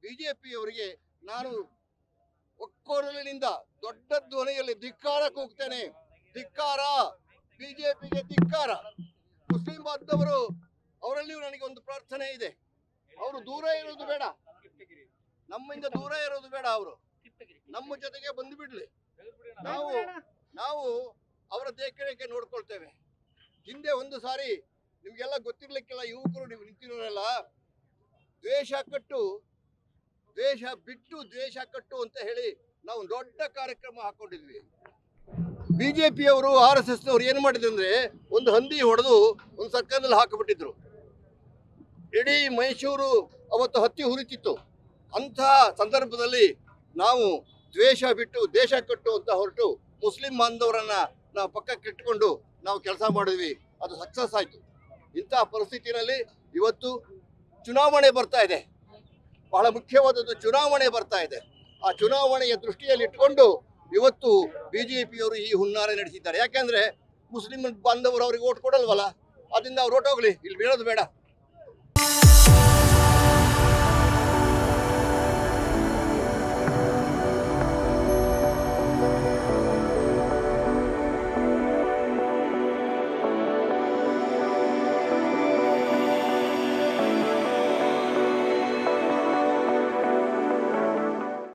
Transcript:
ಬಿಜೆಪಿಯವರಿಗೆ ನಾನು ಒಕ್ಕೊರಲಿನಿಂದ ದೊಡ್ಡ ಧ್ವನಿಯಲ್ಲಿ ಧಿಕ್ಕಾರ ಕೂಗ್ತೇನೆ ಧಿಕ್ಕಾರ ಬಿಜೆಪಿಗೆ ಧಿಕ್ಕಾರ ಮುಸ್ಲಿಂ ಬಾಂಧವರು ಅವರಲ್ಲಿಯೂ ನನಗೆ ಒಂದು ಪ್ರಾರ್ಥನೆ ಇದೆ ಅವರು ದೂರ ಇರೋದು ಬೇಡ ನಮ್ಮಿಂದ ದೂರ ಇರೋದು ಬೇಡ ಅವರು ನಮ್ಮ ಜೊತೆಗೆ ಬಂದು ಬಿಡ್ಲಿ ನಾವು ನಾವು ಅವರ ದೇಖರೇಖೆ ನೋಡ್ಕೊಳ್ತೇವೆ ಹಿಂದೆ ಒಂದು ಸಾರಿ ನಿಮ್ಗೆಲ್ಲ ಗೊತ್ತಿರ್ಲಿಕ್ಕಿಲ್ಲ ಯುವಕರು ನೀವು ನಿಂತಿರೋರೆಲ್ಲ ದ್ವೇಷ ಕಟ್ಟು ದ್ವೇಷ ಬಿಟ್ಟು ದ್ವೇಷ ಕಟ್ಟು ಅಂತ ಹೇಳಿ ನಾವು ದೊಡ್ಡ ಕಾರ್ಯಕ್ರಮ ಹಾಕೊಂಡಿದ್ವಿ ಬಿಜೆಪಿಯವರು ಆರ್ ಎಸ್ ಎಸ್ನವ್ರು ಏನು ಮಾಡಿದ್ರು ಅಂದ್ರೆ ಒಂದು ಹಂದಿ ಹೊಡೆದು ಒಂದು ಸರ್ಕಾರದಲ್ಲಿ ಹಾಕಿಬಿಟ್ಟಿದ್ರು ಇಡೀ ಮೈಸೂರು ಅವತ್ತು ಹತ್ತಿ ಹುರಿತಿತ್ತು ಅಂತಹ ಸಂದರ್ಭದಲ್ಲಿ ನಾವು ದ್ವೇಷ ಬಿಟ್ಟು ದೇಶ ಕಟ್ಟು ಅಂತ ಹೊರಟು ಮುಸ್ಲಿಂ ಬಾಂಧವರನ್ನ ನಾವು ಪಕ್ಕಕ್ಕೆ ಇಟ್ಕೊಂಡು ನಾವು ಕೆಲಸ ಮಾಡಿದ್ವಿ ಅದು ಸಕ್ಸಸ್ ಆಯಿತು ಇಂತಹ ಪರಿಸ್ಥಿತಿಯಲ್ಲಿ ಇವತ್ತು ಚುನಾವಣೆ ಬರ್ತಾ ಇದೆ ಬಹಳ ಮುಖ್ಯವಾದದ್ದು ಚುನಾವಣೆ ಬರ್ತಾ ಇದೆ ಆ ಚುನಾವಣೆಯ ದೃಷ್ಟಿಯಲ್ಲಿ ಇಟ್ಕೊಂಡು ಇವತ್ತು ಬಿಜೆಪಿಯವರು ಈ ಹುನ್ನಾರ ನಡೆಸಿದ್ದಾರೆ ಯಾಕೆಂದ್ರೆ ಮುಸ್ಲಿಂ ಬಾಂಧವರು ಅವ್ರಿಗೆ ಓಟ್ ಕೊಡಲ್ವಲ್ಲ ಅದರಿಂದ ಅವ್ರು ಓಟ್ ಹೋಗ್ಲಿ ಇಲ್ಲಿ ಬೀಳೋದು ಬೇಡ